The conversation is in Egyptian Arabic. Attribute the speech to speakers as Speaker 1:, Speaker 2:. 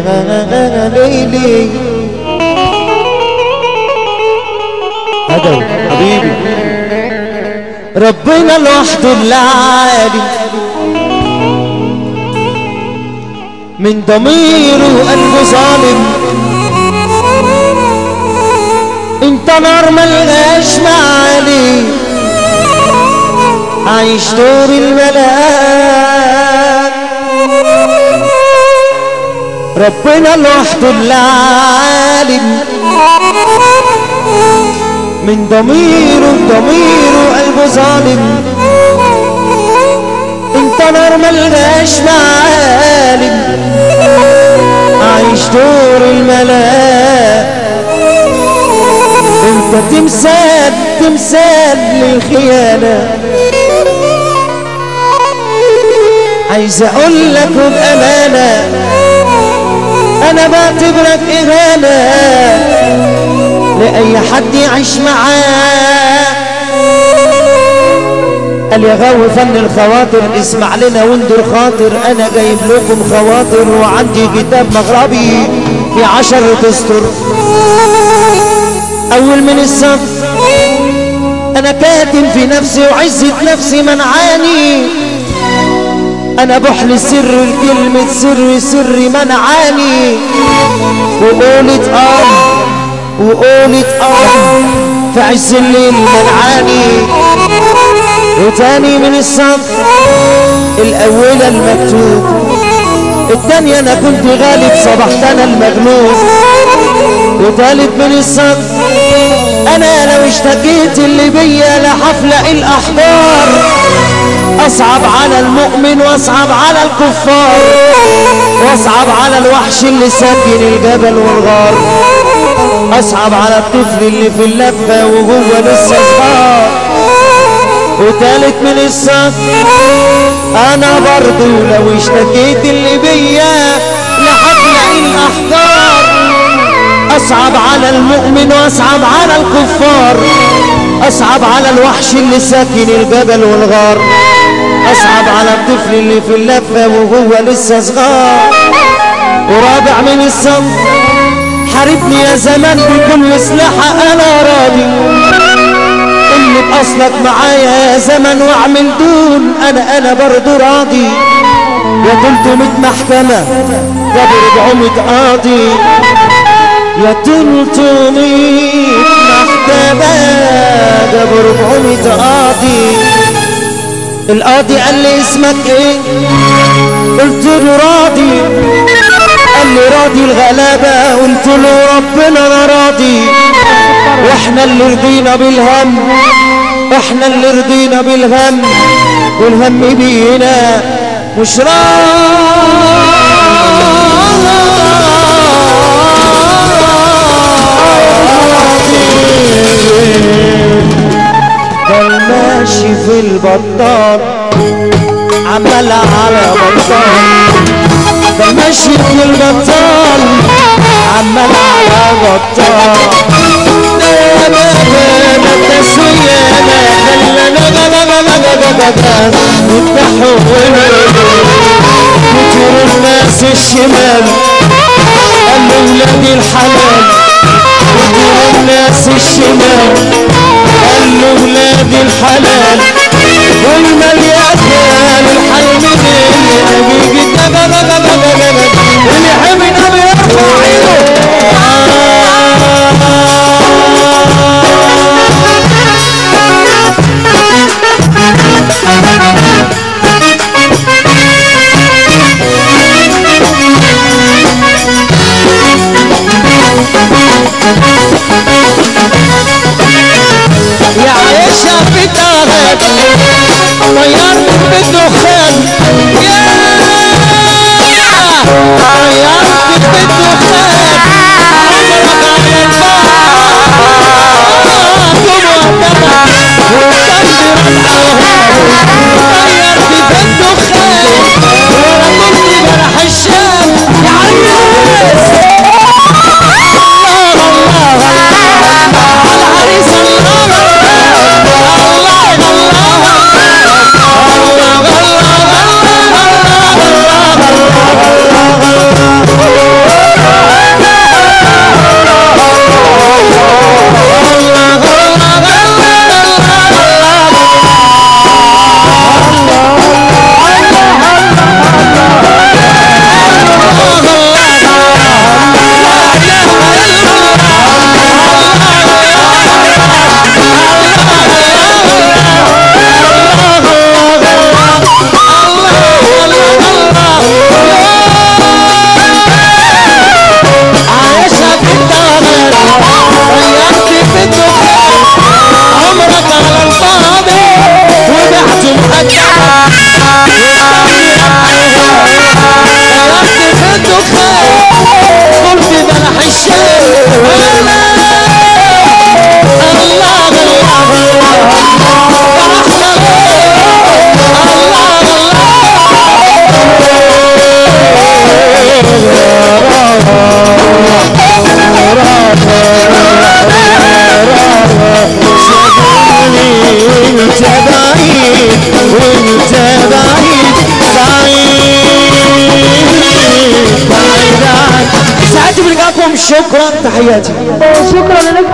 Speaker 1: ليلي هدو حبيبي ربنا لوحده اللي عالي من ضميره وقلبه ظالم انت نار ملغاش معالي عايش دور الملاك ربنا لوحده اللي عالم من ضميره ضميره قلبه ظالم انت نار ملغاش معالم عايش دور الملاك انت تمثال تمثال للخيانة عايز اقول لك بأمانة انا بعتبرك اهانة لأي حد يعيش معاه قال يا غاوي فن الخواطر اسمع لنا واندر خاطر انا جايب لكم خواطر وعندي كتاب مغربي في عشر تستر اول من الصف انا كاتم في نفسي وعزة نفسي منعاني انا بحل السر الكلمة سر سري منعاني وقولت اه وقولت اه في عز الليل منعاني وتاني من الصف الاولى المكتوب التانية انا كنت غالب صبحت انا المغلوب وتالت من الصف انا لو اشتكيت اللي بيا لحفلق الاحبار اصعب على المؤمن واصعب على الكفار واصعب على الوحش اللي ساكن الجبل والغار اصعب على الطفل اللي في اللفه وهو لسه صغار وتالت من الصف انا برضو لو اشتكيت اللي بيا لحفلق الاحبار اصعب على المؤمن واصعب على الكفار اصعب على الوحش اللي ساكن الجبل والغار اصعب على الطفل اللي في اللفه وهو لسه صغار ورابع من الصف حاربني يا زمان بكل سلاحة انا راضي اللي باصلك معايا يا زمن واعمل دون انا انا برضو راضي يا 300 محكمة ده بربعمية قاضي يا 300 محكمة ده بربعمية قاضي القاضي قال لي اسمك ايه قلت له راضي قال لي راضي الغلابة قلت له ربنا انا راضي واحنا اللي رضينا بالهم احنا اللي رضينا بالهم والهم بينا مش راضي ضل ماشي في البطال عمال على بطال ضل ماشي في البطال عمال على بطال كتير الناس الشمال قالوا ولادي الحلال كتير الناس الشمال قالوا ولادي الحلال والمليان الحلم اللي بيجي اللي حمنا بيرفع عينه يا عايشة في دارك طيرت بالدخان يا وانت بعيد بعيد بعيد عن ساعات بنلقاكم شكرا تحياتي
Speaker 2: شكرا لك